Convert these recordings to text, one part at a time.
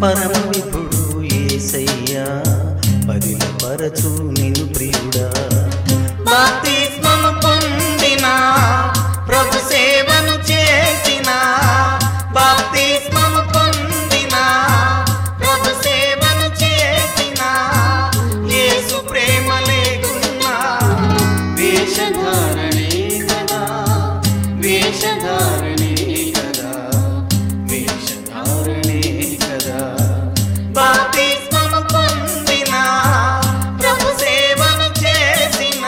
పరమ విభుడు ఏసయ్యా పదిల పరచు నిన్ను ప్రియుడా బాప్తిస్మము పొందిన ప్రభు సేవను చేసిన బాప్తిస్మము పొందిన ప్రభు సేవను చేసిన యేసు ప్రేమ లేకున్నా వేషధారణే కదా వేషధారణే కదా వేషధారణే కదా బాప్తిస్మము పొందిన ప్రభు సేవను చేసిన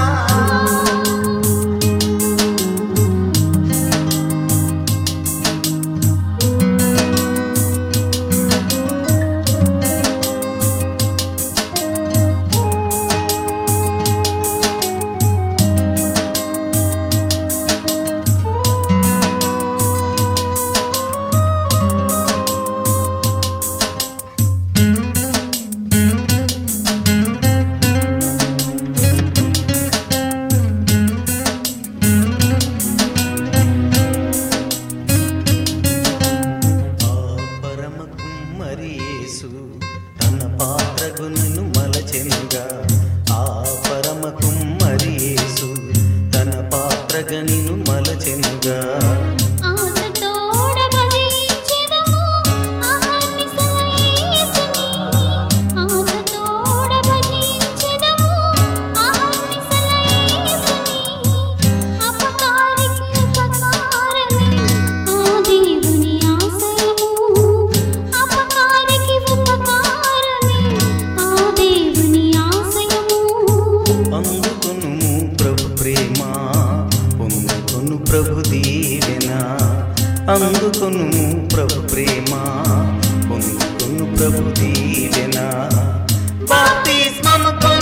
ఆ పరమ కుమ్మరి యేసు తన పాత్రగును మలచెనుగా ఆ పరమ కుమ్మరి యేసు తన పాత్రగనిను మలచెనుగా ఆశతోడ భజించెదము అహర్నిశలయేసుని ఆశతోడ భజించెదము అహర్నిశలయేసుని అపకారికి ఉపకారమే ఆ దేవుని ఆశయము అపకారికి ఉపకారమే ఆ దేవుని ఆశయము అందుకొను ప్రభు ప్రేమ పొందుకొను ప్రభు దీవెన అందుకొను ప్రభు ప్రేమ పొందుకొను ప్రభు దీవెన బాప్తిస్మము